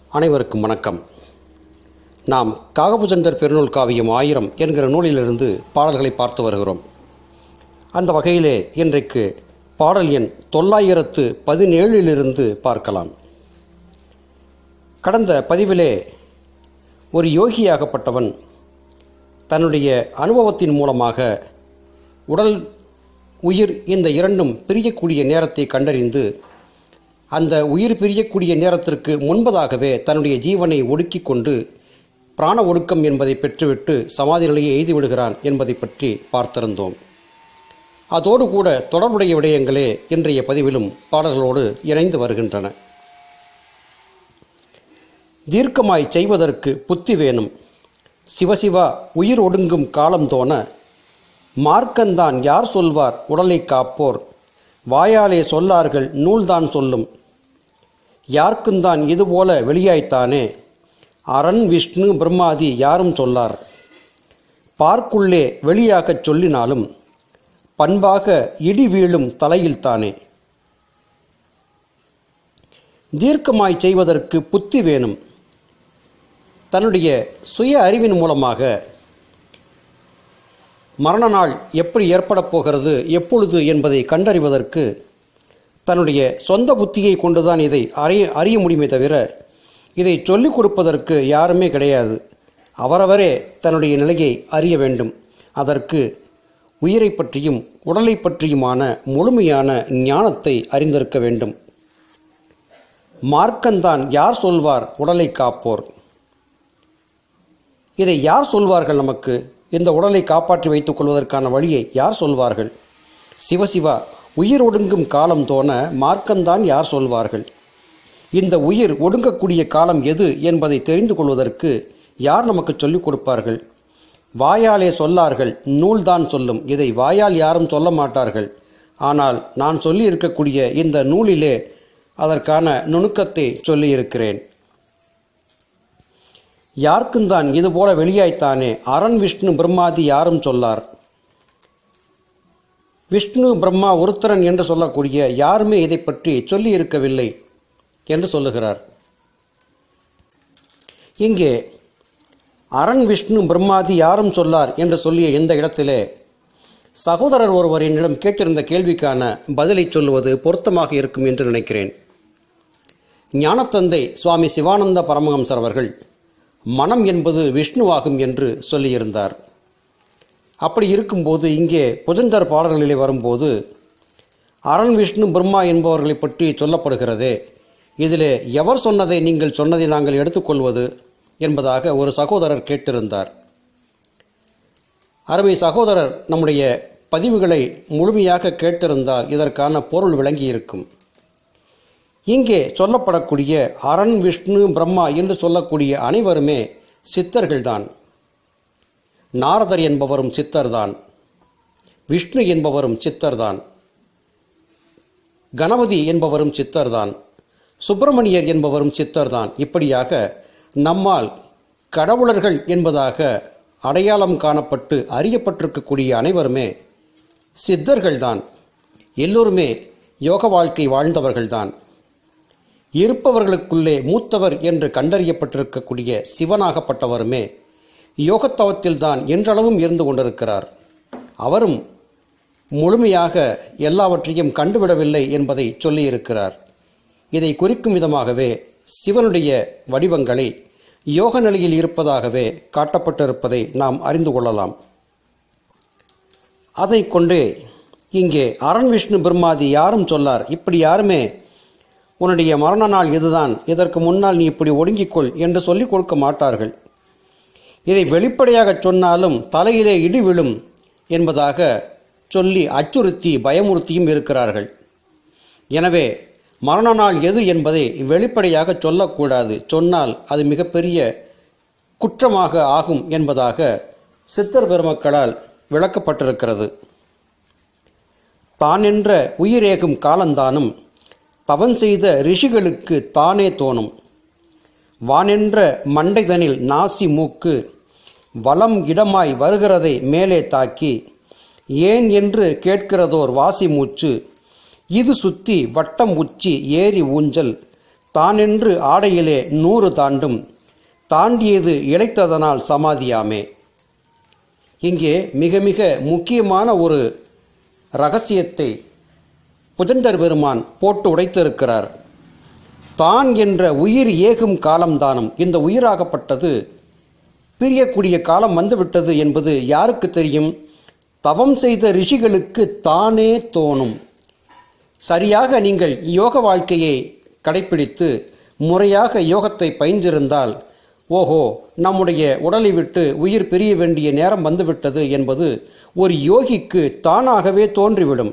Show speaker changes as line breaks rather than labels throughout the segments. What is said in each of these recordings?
அனைவருக்கும் வணக்கம் நாம் காகபுஜந்தர் பெருநூல் காவியம் ஆயிரம் என்கிற நூலிலிருந்து பாடல்களை பார்த்து வருகிறோம் அந்த வகையிலே இன்றைக்கு பாடல் எண் தொள்ளாயிரத்து பதினேழிலிருந்து பார்க்கலாம் கடந்த பதிவிலே ஒரு யோகியாகப்பட்டவன் தன்னுடைய அனுபவத்தின் மூலமாக உடல் உயிர் இந்த இரண்டும் பிரியக்கூடிய நேரத்தை கண்டறிந்து அந்த உயிர் பிரியக்கூடிய நேரத்திற்கு முன்பதாகவே தன்னுடைய ஜீவனை ஒடுக்கிக் கொண்டு பிராண ஒடுக்கம் என்பதை பெற்றுவிட்டு சமாதி நிலையை எய்தி விடுகிறான் என்பதை பற்றி பார்த்திருந்தோம் அதோடு கூட தொடர்புடைய விடயங்களே இன்றைய பதிவிலும் பாடல்களோடு இணைந்து வருகின்றன தீர்க்கமாய் செய்வதற்கு புத்தி வேணும் சிவசிவா உயிர் ஒடுங்கும் காலம் தோண மார்க்கந்தான் யார் சொல்வார் உடலை காப்போர் வாயாலே சொல்லார்கள் நூல்தான் சொல்லும் யார்க்குந்தான் இதுபோல வெளியாய்த்தானே அரண் விஷ்ணு பிரம்மாதி யாரும் சொல்லார் பார்க்குள்ளே வெளியாகச் சொல்லினாலும் பண்பாக இடி வீழும் தலையில் தானே தீர்க்கமாய் செய்வதற்கு புத்தி வேணும் தன்னுடைய சுய அறிவின் மூலமாக மரண நாள் எப்படி ஏற்படப் போகிறது எப்பொழுது என்பதை கண்டறிவதற்கு தன்னுடைய சொந்த புத்தியை கொண்டுதான் இதை அறிய அறிய முடியுமே தவிர இதை சொல்லிக் கொடுப்பதற்கு யாருமே கிடையாது அவரவரே தன்னுடைய நிலையை அறிய வேண்டும் அதற்கு உயிரை பற்றியும் உடலை பற்றியுமான முழுமையான ஞானத்தை அறிந்திருக்க வேண்டும் மார்க்கந்தான் யார் சொல்வார் உடலை காப்போர் இதை யார் சொல்வார்கள் நமக்கு இந்த உடலை காப்பாற்றி வைத்துக் கொள்வதற்கான வழியை யார் சொல்வார்கள் சிவசிவா உயிர் ஒடுங்கும் காலம் தோண மார்க்கம்தான் யார் சொல்வார்கள் இந்த உயிர் ஒடுங்கக்கூடிய காலம் எது என்பதை தெரிந்து கொள்வதற்கு யார் நமக்கு சொல்லிக் கொடுப்பார்கள் வாயாலே சொல்லார்கள் நூல்தான் சொல்லும் இதை வாயால் யாரும் சொல்ல மாட்டார்கள் ஆனால் நான் சொல்லி இருக்கக்கூடிய இந்த நூலிலே அதற்கான நுணுக்கத்தை சொல்லியிருக்கிறேன் யாருக்குந்தான் இதுபோல வெளியாய்த்தானே அரண் விஷ்ணு பிரம்மாதி யாரும் சொல்லார் விஷ்ணு பிரம்மா ஒருத்தரன் என்று சொல்லக்கூடிய யாருமே இதை பற்றி சொல்லி இருக்கவில்லை என்று சொல்லுகிறார் இங்கே அரண் விஷ்ணு பிரம்மாதி யாரும் சொல்லார் என்று சொல்லிய இந்த இடத்திலே சகோதரர் ஒருவர் என்னிடம் கேட்டிருந்த கேள்விக்கான பதிலை சொல்லுவது பொருத்தமாக இருக்கும் என்று நினைக்கிறேன் ஞானத்தந்தை சுவாமி சிவானந்த பரமஹம்சர் அவர்கள் மனம் என்பது விஷ்ணுவாகும் என்று சொல்லியிருந்தார் அப்படி இருக்கும்போது இங்கே புஜந்தர் பாடல்களிலே வரும்போது அரண் விஷ்ணு பிரம்மா என்பவர்களை பற்றி சொல்லப்படுகிறதே இதிலே எவர் சொன்னதை நீங்கள் சொன்னதை நாங்கள் எடுத்துக்கொள்வது என்பதாக ஒரு சகோதரர் கேட்டிருந்தார் அருமை சகோதரர் நம்முடைய பதிவுகளை முழுமையாக கேட்டிருந்தால் இதற்கான பொருள் விளங்கியிருக்கும் இங்கே சொல்லப்படக்கூடிய அரண் விஷ்ணு பிரம்மா என்று சொல்லக்கூடிய அனைவருமே சித்தர்கள்தான் நாரதர் என்பவரும் சித்தர்தான் விஷ்ணு என்பவரும் சித்தர்தான் கணபதி என்பவரும் சித்தர்தான் சுப்பிரமணியர் என்பவரும் சித்தர்தான் இப்படியாக நம்மால் கடவுளர்கள் என்பதாக அடையாளம் காணப்பட்டு அறியப்பட்டிருக்கக்கூடிய அனைவருமே சித்தர்கள்தான் எல்லோருமே யோக வாழ்க்கை வாழ்ந்தவர்கள்தான் இருப்பவர்களுக்குள்ளே மூத்தவர் என்று கண்டறியப்பட்டிருக்கக்கூடிய சிவனாகப்பட்டவருமே யோகத்தவத்தில்தான் என்றளவும் இருந்து கொண்டிருக்கிறார் அவரும் முழுமையாக எல்லாவற்றையும் கண்டுவிடவில்லை என்பதை சொல்லியிருக்கிறார் இதை குறிக்கும் விதமாகவே சிவனுடைய வடிவங்களை யோக நிலையில் இருப்பதாகவே காட்டப்பட்டிருப்பதை நாம் அறிந்து கொள்ளலாம் அதை கொண்டே இங்கே அரண் விஷ்ணு பிரம்மாதி யாரும் சொல்லார் இப்படி யாருமே உன்னுடைய மரண நாள் இதுதான் இதற்கு முன்னால் நீ இப்படி ஒடுங்கிக்கொள் என்று சொல்லிக் கொடுக்க மாட்டார்கள் இதை வெளிப்படையாக சொன்னாலும் தலையிலே இடி விழும் என்பதாக சொல்லி அச்சுறுத்தி பயமுறுத்தியும் இருக்கிறார்கள் எனவே மரண நாள் எது என்பதை வெளிப்படையாக சொல்லக்கூடாது சொன்னால் அது மிகப்பெரிய குற்றமாக ஆகும் என்பதாக சித்தர் பெருமக்களால் விளக்கப்பட்டிருக்கிறது தான் என்ற உயிரேகும் காலந்தானும் தவன் செய்த ரிஷிகளுக்கு தானே தோணும் வானென்ற மண்டைதனில் நாசி மூக்கு வலம் இடமாய் வருகிறதை மேலே தாக்கி ஏன் என்று கேட்கிறதோர் வாசி மூச்சு இது சுத்தி வட்டம் உச்சி ஏரி ஊஞ்சல் தானென்று ஆடையிலே நூறு தாண்டும் தாண்டியது இழைத்ததனால் சமாதியாமே இங்கே மிக மிக முக்கியமான ஒரு ரகசியத்தை புஜண்டர் பெருமான் போட்டு உடைத்திருக்கிறார் தான் என்ற உயிர் ஏகும் காலம்தானும் இந்த உயிராகப்பட்டது பிரியக்கூடிய காலம் வந்துவிட்டது என்பது யாருக்கு தெரியும் தவம் செய்த ரிஷிகளுக்கு தானே தோணும் சரியாக நீங்கள் யோக வாழ்க்கையை கடைப்பிடித்து முறையாக யோகத்தை பயின்றிருந்தால் ஓஹோ நம்முடைய உடலை விட்டு உயிர் பிரிய வேண்டிய நேரம் வந்துவிட்டது என்பது ஒரு யோகிக்கு தானாகவே தோன்றிவிடும்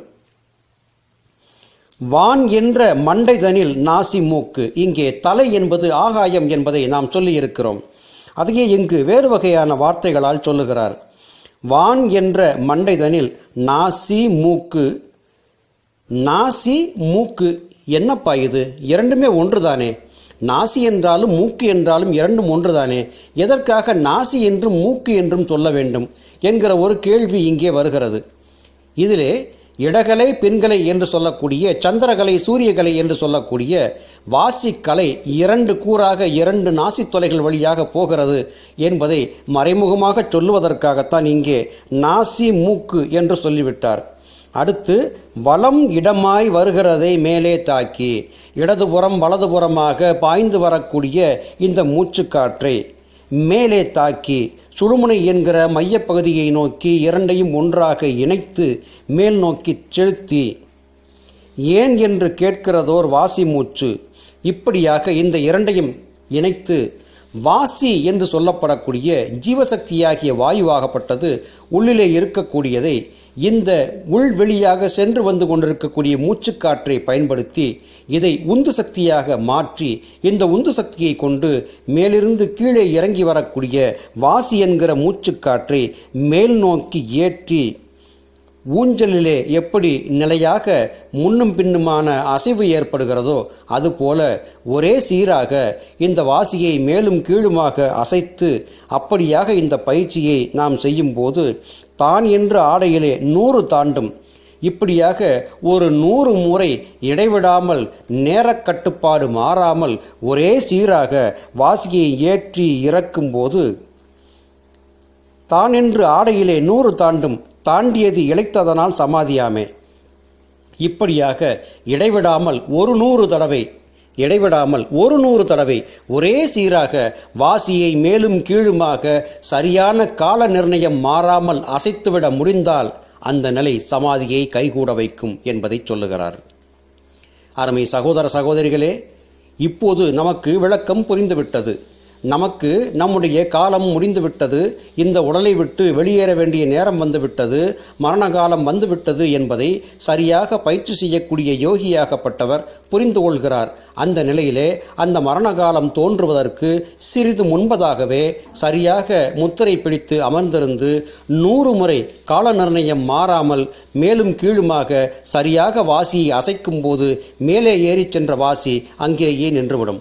வான் என்ற மண்டைதனில் நாசி மூக்கு இங்கே தலை என்பது ஆகாயம் என்பதை நாம் சொல்லியிருக்கிறோம் அதையே இங்கு வேறு வகையான வார்த்தைகளால் சொல்லுகிறார் வான் என்ற மண்டைதனில் நாசி மூக்கு நாசி மூக்கு என்னப்பா இது இரண்டுமே ஒன்றுதானே நாசி என்றாலும் மூக்கு என்றாலும் இரண்டும் ஒன்றுதானே எதற்காக நாசி என்றும் மூக்கு என்றும் சொல்ல வேண்டும் என்கிற ஒரு கேள்வி இங்கே வருகிறது இதிலே இடகலை பெண்கலை என்று சொல்லக்கூடிய சந்திரகலை சூரியகலை என்று சொல்லக்கூடிய வாசிக்கலை இரண்டு கூறாக இரண்டு நாசித் தொலைகள் வழியாக போகிறது என்பதை மறைமுகமாக சொல்லுவதற்காகத்தான் இங்கே நாசி மூக்கு என்று சொல்லிவிட்டார் அடுத்து வலம் இடமாய் வருகிறதை மேலே தாக்கி இடதுபுறம் வலதுபுறமாக பாய்ந்து வரக்கூடிய இந்த மூச்சுக்காற்றை மேலே தாக்கி சுழுமுனை என்கிற மையப்பகுதியை நோக்கி இரண்டையும் ஒன்றாக இணைத்து மேல் நோக்கி செலுத்தி ஏன் என்று கேட்கிறதோர் வாசி மூச்சு இப்படியாக இந்த இரண்டையும் இணைத்து வாசி என்று சொல்லப்படக்கூடிய ஜீவசக்தியாகிய வாயுவாகப்பட்டது உள்ளிலே இருக்கக்கூடியதை இந்த உள்வெளியாக சென்று வந்து கொண்டிருக்கக்கூடிய மூச்சுக்காற்றை பயன்படுத்தி இதை உந்து சக்தியாக மாற்றி இந்த உந்து சக்தியை கொண்டு மேலிருந்து கீழே இறங்கி வரக்கூடிய வாசி என்கிற மூச்சுக்காற்றை மேல் நோக்கி ஏற்றி ஊஞ்சலிலே எப்படி நிலையாக முன்னும் பின்னுமான அசைவு ஏற்படுகிறதோ அதுபோல ஒரே சீராக இந்த வாசியை மேலும் கீழுமாக அசைத்து அப்படியாக இந்த பயிற்சியை நாம் செய்யும்போது தான் என்ற ஆடையிலே நூறு தாண்டும் இப்படியாக ஒரு நூறு முறை இடைவிடாமல் நேரக் கட்டுப்பாடு மாறாமல் ஒரே சீராக வாசியை ஏற்றி இறக்கும்போது தான் என்று ஆடையிலே நூறு தாண்டும் தாண்டியது இழைத்ததனால் சமாதியாமே இப்படியாக இடைவிடாமல் ஒரு நூறு தடவை இடைவிடாமல் ஒரு நூறு தடவை ஒரே சீராக வாசியை மேலும் கீழுமாக சரியான கால நிர்ணயம் மாறாமல் அசைத்துவிட முடிந்தால் அந்த நிலை சமாதியை கைகூட வைக்கும் என்பதை சொல்லுகிறார் அருமை சகோதர சகோதரிகளே இப்போது நமக்கு விளக்கம் புரிந்துவிட்டது நமக்கு நம்முடைய காலம் முடிந்துவிட்டது இந்த உடலை விட்டு வெளியேற வேண்டிய நேரம் வந்துவிட்டது மரண காலம் வந்துவிட்டது என்பதை சரியாக பயிற்சி செய்யக்கூடிய யோகியாகப்பட்டவர் புரிந்து கொள்கிறார் அந்த நிலையிலே அந்த மரண காலம் தோன்றுவதற்கு சிறிது முன்பதாகவே சரியாக முத்திரை பிடித்து அமர்ந்திருந்து நூறு முறை கால நிர்ணயம் மாறாமல் மேலும் கீழுமாக சரியாக வாசியை அசைக்கும் போது மேலே ஏறிச் சென்ற வாசி அங்கேயே நின்றுவிடும்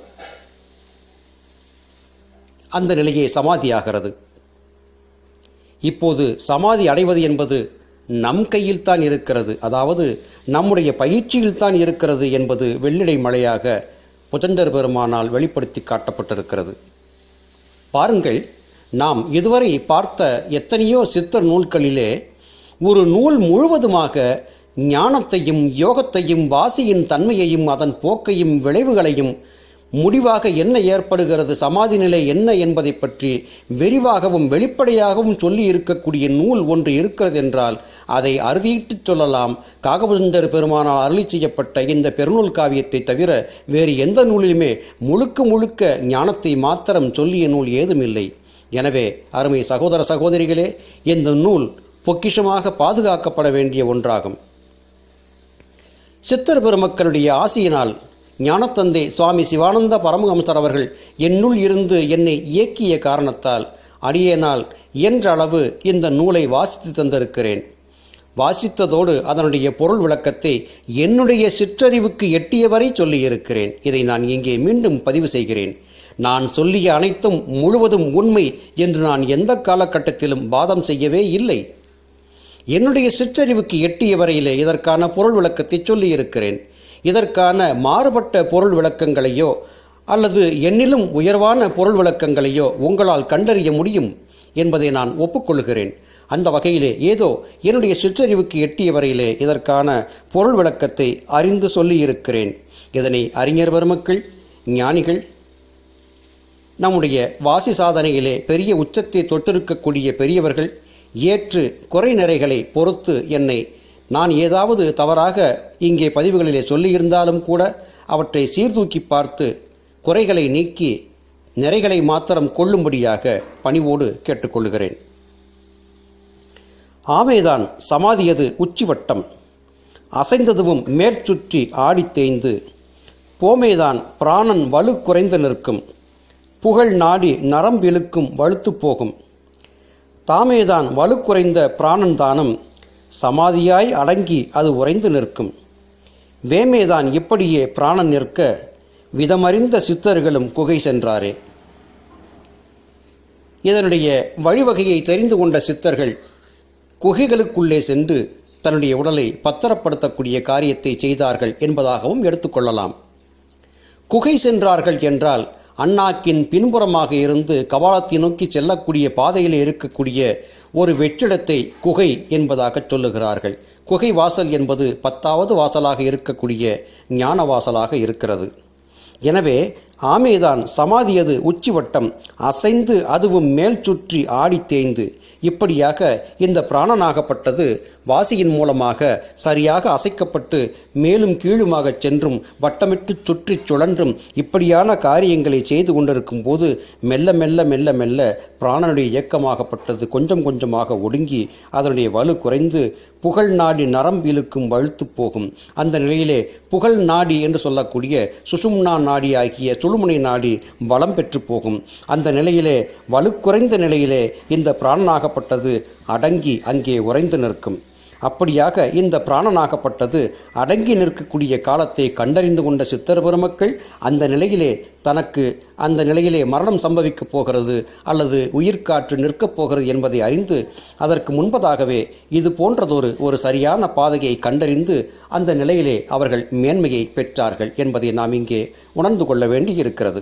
அந்த நிலையே சமாதியாகிறது இப்போது சமாதி அடைவது என்பது நம் கையில் தான் இருக்கிறது அதாவது நம்முடைய பயிற்சியில் தான் இருக்கிறது என்பது வெள்ளிடை மலையாக புஜந்தர் பெருமானால் வெளிப்படுத்தி காட்டப்பட்டிருக்கிறது பாருங்கள் நாம் இதுவரை பார்த்த எத்தனையோ சித்தர் நூல்களிலே ஒரு நூல் முழுவதுமாக ஞானத்தையும் யோகத்தையும் வாசியின் தன்மையையும் அதன் போக்கையும் விளைவுகளையும் முடிவாக என்ன ஏற்படுகிறது சமாதி நிலை என்ன என்பதை பற்றி விரிவாகவும் வெளிப்படையாகவும் சொல்லி இருக்கக்கூடிய நூல் ஒன்று இருக்கிறது என்றால் அதை அறுதியிட்டு சொல்லலாம் காகபுந்தர் பெருமானால் அருளி செய்யப்பட்ட இந்த பெருநூல் காவியத்தை தவிர வேறு எந்த நூலிலுமே முழுக்க முழுக்க ஞானத்தை மாத்திரம் சொல்லிய நூல் ஏதுமில்லை எனவே அருமை சகோதர சகோதரிகளே இந்த நூல் பொக்கிஷமாக பாதுகாக்கப்பட வேண்டிய ஒன்றாகும் சித்தர் பெருமக்களுடைய ஆசியினால் ஞானத்தந்தை சுவாமி சிவானந்த பரமஹம்சர் அவர்கள் என்னுள் இருந்து என்னை இயக்கிய காரணத்தால் அடியேனால் இயன்ற அளவு இந்த நூலை வாசித்து தந்திருக்கிறேன் வாசித்ததோடு அதனுடைய பொருள் விளக்கத்தை என்னுடைய சிற்றறிவுக்கு எட்டியவரை சொல்லியிருக்கிறேன் இதை நான் இங்கே மீண்டும் பதிவு செய்கிறேன் நான் சொல்லிய அனைத்தும் முழுவதும் உண்மை என்று நான் எந்த காலகட்டத்திலும் வாதம் செய்யவே இல்லை என்னுடைய சிற்றறிவுக்கு எட்டிய வரையிலே இதற்கான பொருள் விளக்கத்தை சொல்லியிருக்கிறேன் இதற்கான மாறுபட்ட பொருள் விளக்கங்களையோ அல்லது என்னிலும் உயர்வான பொருள் விளக்கங்களையோ உங்களால் கண்டறிய முடியும் என்பதை நான் ஒப்புக்கொள்கிறேன் அந்த வகையிலே ஏதோ என்னுடைய சிற்றறிவுக்கு எட்டிய வரையிலே இதற்கான பொருள் விளக்கத்தை அறிந்து சொல்லியிருக்கிறேன் இதனை அறிஞர் பெருமக்கள் ஞானிகள் நம்முடைய வாசி சாதனையிலே பெரிய உச்சத்தை தொட்டிருக்கக்கூடிய பெரியவர்கள் ஏற்று குறை நிறைகளை பொறுத்து என்னை நான் ஏதாவது தவறாக இங்கே பதிவுகளிலே சொல்லியிருந்தாலும் கூட அவற்றை சீர்தூக்கி பார்த்து குறைகளை நீக்கி நிறைகளை மாத்திரம் கொள்ளும்படியாக பணிவோடு கேட்டுக்கொள்கிறேன் ஆமைதான் சமாதியது உச்சிவட்டம் அசைந்ததுவும் மேற்சுற்றி ஆடித் தேய்ந்து போமேதான் பிராணன் வலு குறைந்து நிற்கும் புகழ் நாடி நரம்பிழுக்கும் வலுத்து போகும் தாமேதான் வலு குறைந்த பிராணன் தானும் சமாதியாய் அடங்கி அது உறைந்து நிற்கும் வேமேதான் இப்படியே பிராணன் நிற்க விதமறிந்த சித்தர்களும் குகை சென்றாரே இதனுடைய வழிவகையை தெரிந்து கொண்ட சித்தர்கள் குகைகளுக்குள்ளே சென்று தன்னுடைய உடலை பத்திரப்படுத்தக்கூடிய காரியத்தை செய்தார்கள் என்பதாகவும் எடுத்துக்கொள்ளலாம் குகை சென்றார்கள் என்றால் அண்ணாக்கின் பின்புறமாக இருந்து கபாலத்தை நோக்கி செல்லக்கூடிய பாதையில் இருக்கக்கூடிய ஒரு வெற்றிடத்தை குகை என்பதாக சொல்லுகிறார்கள் குகை வாசல் என்பது பத்தாவது வாசலாக இருக்கக்கூடிய ஞான வாசலாக இருக்கிறது எனவே ஆமேதான் சமாதியது உச்சிவட்டம் அசைந்து அதுவும் மேல் சுற்றி ஆடி தேய்ந்து இப்படியாக இந்த பிராணனாகப்பட்டது வாசியின் மூலமாக சரியாக அசைக்கப்பட்டு மேலும் கீழுமாக சென்றும் வட்டமிட்டு சுற்றி சுழன்றும் இப்படியான காரியங்களை செய்து கொண்டிருக்கும் போது மெல்ல மெல்ல மெல்ல மெல்ல பிராணனுடைய இயக்கமாகப்பட்டது கொஞ்சம் கொஞ்சமாக ஒடுங்கி அதனுடைய வலு குறைந்து புகழ் நாடி நரம்பிலுக்கும் வழுத்து போகும் அந்த நிலையிலே புகழ் நாடி என்று சொல்லக்கூடிய சுசும்னா நாடி ஆகிய சுழுமுனை நாடி பலம் பெற்று போகும் அந்த நிலையிலே வலு குறைந்த நிலையிலே இந்த பிராணனாகப்பட்டது அடங்கி அங்கே உறைந்து நிற்கும் அப்படியாக இந்த பிராணனாகப்பட்டது அடங்கி நிற்கக்கூடிய காலத்தை கண்டறிந்து கொண்ட சித்தர் பெருமக்கள் அந்த நிலையிலே தனக்கு அந்த நிலையிலே மரணம் சம்பவிக்கப் போகிறது அல்லது உயிர்காற்று நிற்கப் போகிறது என்பதை அறிந்து அதற்கு முன்பதாகவே இது போன்றதொரு ஒரு சரியான பாதையை கண்டறிந்து அந்த நிலையிலே அவர்கள் மேன்மையை பெற்றார்கள் என்பதை நாம் இங்கே உணர்ந்து கொள்ள வேண்டியிருக்கிறது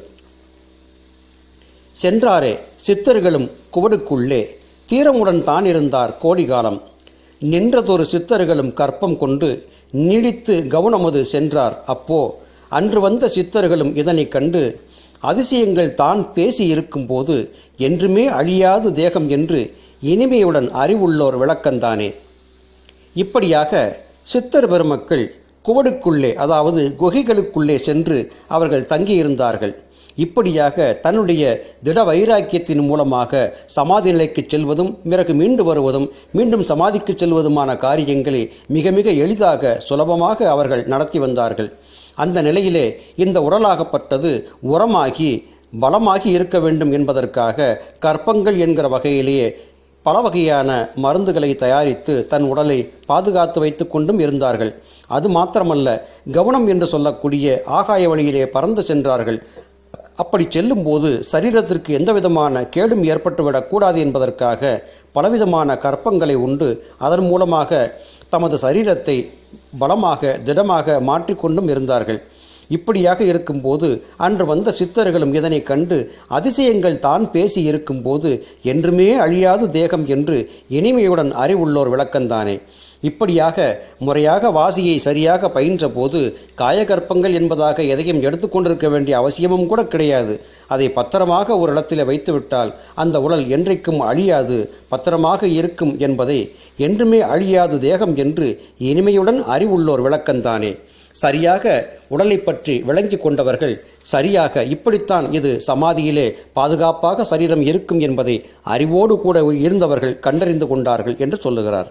சென்றாரே சித்தர்களும் குவடுக்குள்ளே தீரமுடன் தான் இருந்தார் கோடிகாலம் நின்றதொரு சித்தர்களும் கற்பம் கொண்டு நீடித்து கவனமது சென்றார் அப்போ அன்று வந்த சித்தர்களும் இதனைக் கண்டு அதிசயங்கள் தான் பேசி இருக்கும்போது என்றுமே அழியாது தேகம் என்று இனிமையுடன் அறிவுள்ளோர் விளக்கந்தானே இப்படியாக சித்தர் பெருமக்கள் குவடுக்குள்ளே அதாவது குகைகளுக்குள்ளே சென்று அவர்கள் தங்கியிருந்தார்கள் இப்படியாக தன்னுடைய திட வைராக்கியத்தின் மூலமாக சமாதி நிலைக்கு செல்வதும் பிறகு மீண்டு வருவதும் மீண்டும் சமாதிக்கு செல்வதுமான காரியங்களை மிக மிக எளிதாக சுலபமாக அவர்கள் நடத்தி வந்தார்கள் அந்த நிலையிலே இந்த உடலாகப்பட்டது உரமாகி பலமாகி இருக்க வேண்டும் என்பதற்காக கற்பங்கள் என்கிற வகையிலேயே பல வகையான மருந்துகளை தயாரித்து தன் உடலை பாதுகாத்து வைத்து கொண்டும் இருந்தார்கள் அது மாத்திரமல்ல கவனம் என்று சொல்லக்கூடிய ஆகாய வழியிலே பறந்து சென்றார்கள் அப்படி செல்லும்போது சரீரத்திற்கு எந்த விதமான கேடும் ஏற்பட்டுவிடக்கூடாது என்பதற்காக பலவிதமான கற்பங்களை உண்டு அதன் மூலமாக தமது சரீரத்தை பலமாக திடமாக மாற்றிக்கொண்டும் இருந்தார்கள் இப்படியாக இருக்கும்போது அன்று வந்த சித்தர்களும் இதனை கண்டு அதிசயங்கள் தான் பேசி இருக்கும்போது என்றுமே அழியாது தேகம் என்று இனிமையுடன் அறிவுள்ளோர் விளக்கந்தானே இப்படியாக முறையாக வாசியை சரியாக பயின்ற போது காயகற்பங்கள் என்பதாக எதையும் எடுத்துக்கொண்டிருக்க வேண்டிய அவசியமும் கூட கிடையாது அதை பத்திரமாக ஒரு இடத்தில் வைத்துவிட்டால் அந்த உடல் என்றைக்கும் அழியாது பத்திரமாக இருக்கும் என்பதை என்றுமே அழியாது தேகம் என்று இனிமையுடன் அறிவுள்ளோர் விளக்கந்தானே சரியாக உடலை பற்றி விளங்கி கொண்டவர்கள் சரியாக இப்படித்தான் இது சமாதியிலே பாதுகாப்பாக சரீரம் இருக்கும் என்பதை அறிவோடு கூட இருந்தவர்கள் கண்டறிந்து கொண்டார்கள் என்று சொல்லுகிறார்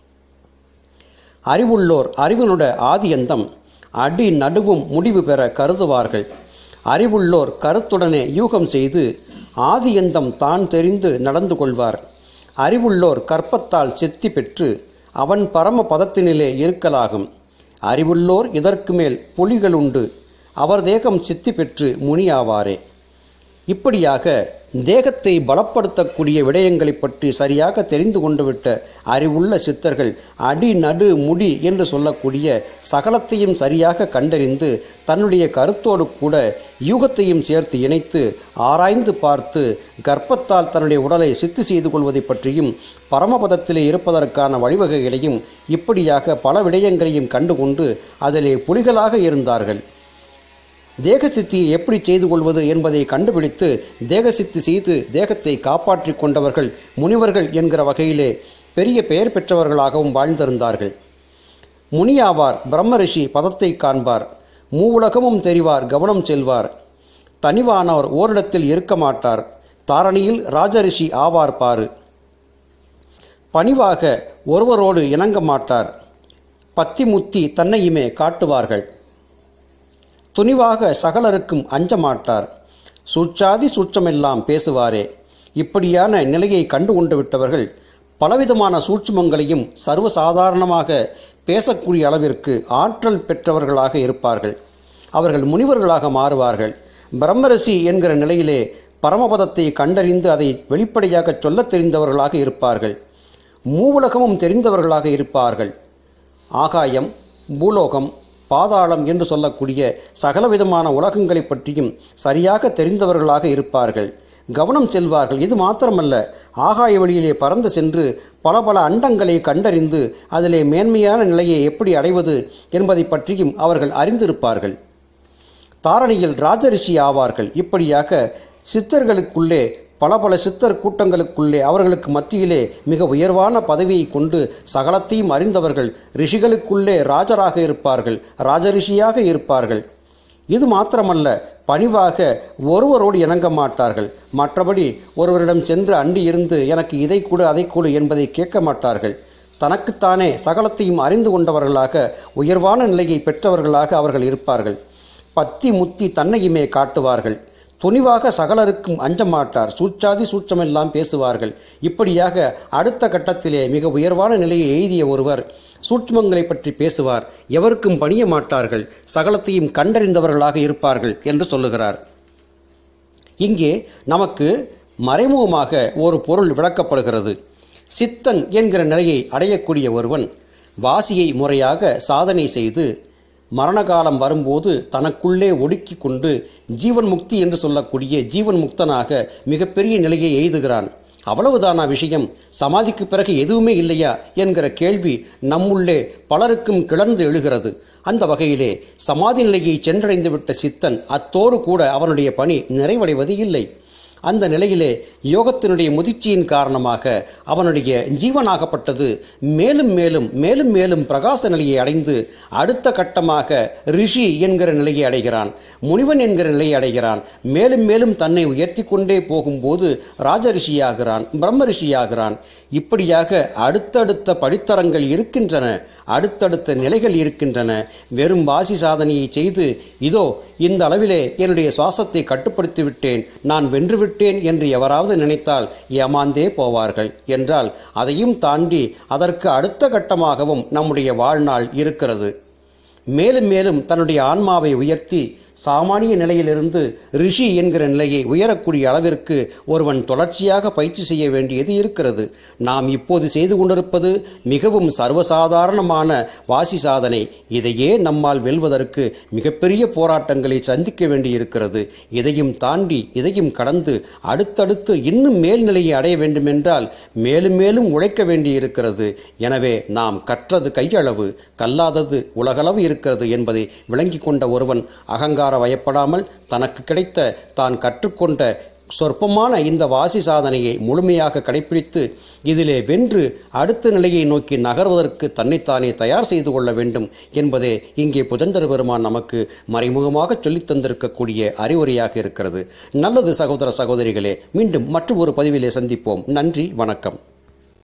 அறிவுள்ளோர் அறிவினுட ஆதியந்தம் அடி நடுவும் முடிவு பெற கருதுவார்கள் அறிவுள்ளோர் கருத்துடனே யூகம் செய்து ஆதியந்தம் தான் தெரிந்து நடந்து கொள்வார் அறிவுள்ளோர் கற்பத்தால் செத்தி பெற்று அவன் பரம பதத்தினிலே இருக்கலாகும் அறிவுள்ளோர் இதற்கு மேல் புலிகளுண்டு அவர் தேகம் சித்தி பெற்று முனியாவாரே இப்படியாக தேகத்தை பலப்படுத்தக்கூடிய விடயங்களை பற்றி சரியாக தெரிந்து கொண்டுவிட்ட அறிவுள்ள சித்தர்கள் அடி நடு முடி என்று சொல்லக்கூடிய சகலத்தையும் சரியாக கண்டறிந்து தன்னுடைய கருத்தோடு கூட யூகத்தையும் சேர்த்து இணைத்து ஆராய்ந்து பார்த்து கர்ப்பத்தால் தன்னுடைய உடலை சித்து செய்து கொள்வதை பற்றியும் பரமபதத்திலே இருப்பதற்கான வழிவகைகளையும் இப்படியாக பல விடயங்களையும் கண்டுகொண்டு அதிலே புலிகளாக இருந்தார்கள் தேகசித்தியை எப்படி செய்து கொள்வது என்பதை கண்டுபிடித்து தேகசித்தி செய்து தேகத்தை காப்பாற்றி கொண்டவர்கள் முனிவர்கள் என்கிற வகையிலே பெரிய பெயர் பெற்றவர்களாகவும் வாழ்ந்திருந்தார்கள் முனியாவார் பிரம்ம ரிஷி பதத்தை காண்பார் மூவுலகமும் தெரிவார் கவனம் செல்வார் தனிவானவர் ஓரிடத்தில் இருக்க மாட்டார் தாரணியில் ராஜரிஷி ஆவார் பாரு பணிவாக ஒருவரோடு இணங்க மாட்டார் பத்தி முத்தி தன்னையுமே காட்டுவார்கள் துணிவாக சகலருக்கும் அஞ்ச மாட்டார் சூச்சாதி சூட்சமெல்லாம் பேசுவாரே இப்படியான நிலையை கண்டு கொண்டு விட்டவர்கள் பலவிதமான சூட்சுமங்களையும் சர்வசாதாரணமாக பேசக்கூடிய அளவிற்கு ஆற்றல் பெற்றவர்களாக இருப்பார்கள் அவர்கள் முனிவர்களாக மாறுவார்கள் பிரம்மரிஷி என்கிற நிலையிலே பரமபதத்தை கண்டறிந்து அதை வெளிப்படையாக சொல்லத் தெரிந்தவர்களாக இருப்பார்கள் மூவுலகமும் தெரிந்தவர்களாக இருப்பார்கள் ஆகாயம் பூலோகம் பாதாளம் என்று சொல்லக்கூடிய சகலவிதமான உலகங்களை பற்றியும் சரியாக தெரிந்தவர்களாக இருப்பார்கள் கவனம் செல்வார்கள் இது மாத்திரமல்ல ஆகாய வழியிலே பறந்து சென்று பல பல அண்டங்களை கண்டறிந்து அதிலே மேன்மையான நிலையை எப்படி அடைவது என்பதை பற்றியும் அவர்கள் அறிந்திருப்பார்கள் தாரணியில் ராஜரிஷி ஆவார்கள் இப்படியாக சித்தர்களுக்குள்ளே பல பல சித்தர் கூட்டங்களுக்குள்ளே அவர்களுக்கு மத்தியிலே மிக உயர்வான பதவியை கொண்டு சகலத்தையும் அறிந்தவர்கள் ரிஷிகளுக்குள்ளே ராஜராக இருப்பார்கள் ராஜரிஷியாக இருப்பார்கள் இது மாத்திரமல்ல பணிவாக ஒருவரோடு இணங்க மாட்டார்கள் மற்றபடி ஒருவரிடம் சென்று அண்டி இருந்து எனக்கு இதை கொடு அதை கொடு என்பதை கேட்க மாட்டார்கள் தனக்குத்தானே சகலத்தையும் அறிந்து கொண்டவர்களாக உயர்வான நிலையை பெற்றவர்களாக அவர்கள் இருப்பார்கள் பத்தி முத்தி தன்னையுமே காட்டுவார்கள் துணிவாக சகலருக்கும் அஞ்ச மாட்டார் சூச்சாதி சூட்சமெல்லாம் பேசுவார்கள் இப்படியாக அடுத்த கட்டத்திலே மிக உயர்வான நிலையை எய்திய ஒருவர் சூட்சுமங்களை பற்றி பேசுவார் எவருக்கும் பணிய மாட்டார்கள் சகலத்தையும் கண்டறிந்தவர்களாக இருப்பார்கள் என்று சொல்லுகிறார் இங்கே நமக்கு மறைமுகமாக ஒரு பொருள் விளக்கப்படுகிறது சித்தன் என்கிற நிலையை அடையக்கூடிய ஒருவன் வாசியை முறையாக சாதனை செய்து மரணகாலம் வரும்போது தனக்குள்ளே ஒடுக்கி கொண்டு ஜீவன் முக்தி என்று சொல்லக்கூடிய ஜீவன் முக்தனாக மிகப்பெரிய நிலையை எய்துகிறான் அவ்வளவுதானா விஷயம் சமாதிக்கு பிறகு எதுவுமே இல்லையா என்கிற கேள்வி நம்முள்ளே பலருக்கும் கிளர்ந்து எழுகிறது அந்த வகையிலே சமாதி நிலையை சென்றடைந்துவிட்ட சித்தன் அத்தோடு கூட அவனுடைய பணி நிறைவடைவது இல்லை அந்த நிலையிலே யோகத்தினுடைய முதிர்ச்சியின் காரணமாக அவனுடைய ஜீவனாகப்பட்டது மேலும் மேலும் மேலும் மேலும் பிரகாச நிலையை அடைந்து அடுத்த கட்டமாக ரிஷி என்கிற நிலையை அடைகிறான் முனிவன் என்கிற நிலையை அடைகிறான் மேலும் மேலும் தன்னை உயர்த்தி கொண்டே போகும்போது ராஜ ரிஷியாகிறான் பிரம்ம ரிஷியாகிறான் இப்படியாக அடுத்தடுத்த படித்தரங்கள் இருக்கின்றன அடுத்தடுத்த நிலைகள் இருக்கின்றன வெறும் வாசி சாதனையை செய்து இதோ இந்த அளவிலே என்னுடைய சுவாசத்தை கட்டுப்படுத்தி விட்டேன் நான் வென்று விட்டேன் என்று எவராவது நினைத்தால் ஏமாந்தே போவார்கள் என்றால் அதையும் தாண்டி அதற்கு அடுத்த கட்டமாகவும் நம்முடைய வாழ்நாள் இருக்கிறது மேலும் மேலும் தன்னுடைய ஆன்மாவை உயர்த்தி சாமானிய நிலையிலிருந்து ரிஷி என்கிற நிலையை உயரக்கூடிய அளவிற்கு ஒருவன் தொடர்ச்சியாக பயிற்சி செய்ய வேண்டியது இருக்கிறது நாம் இப்போது செய்து கொண்டிருப்பது மிகவும் சர்வசாதாரணமான வாசி சாதனை இதையே நம்மால் வெல்வதற்கு மிகப்பெரிய போராட்டங்களை சந்திக்க வேண்டியிருக்கிறது இதையும் தாண்டி இதையும் கடந்து அடுத்தடுத்து இன்னும் மேல்நிலையை அடைய வேண்டுமென்றால் மேலும் மேலும் உழைக்க வேண்டியிருக்கிறது எனவே நாம் கற்றது கையளவு கல்லாதது உலகளவு இருக்கிறது என்பதை விளங்கி கொண்ட ஒருவன் அகங்கார வயப்படாமல் தனக்கு கிடைத்த தான் கற்றுக்கொண்ட சொற்பமான இந்த வாசி சாதனையை முழுமையாக கடைபிடித்து இதிலே வென்று அடுத்த நிலையை நோக்கி நகர்வதற்கு தன்னைத்தானே தயார் செய்து கொள்ள வேண்டும் என்பதே இங்கே புதந்தர பெருமான் நமக்கு மறைமுகமாக சொல்லித் தந்திருக்கக்கூடிய அறிவுரையாக இருக்கிறது நல்லது சகோதர சகோதரிகளே மீண்டும் மற்றொரு பதிவிலே சந்திப்போம் நன்றி வணக்கம்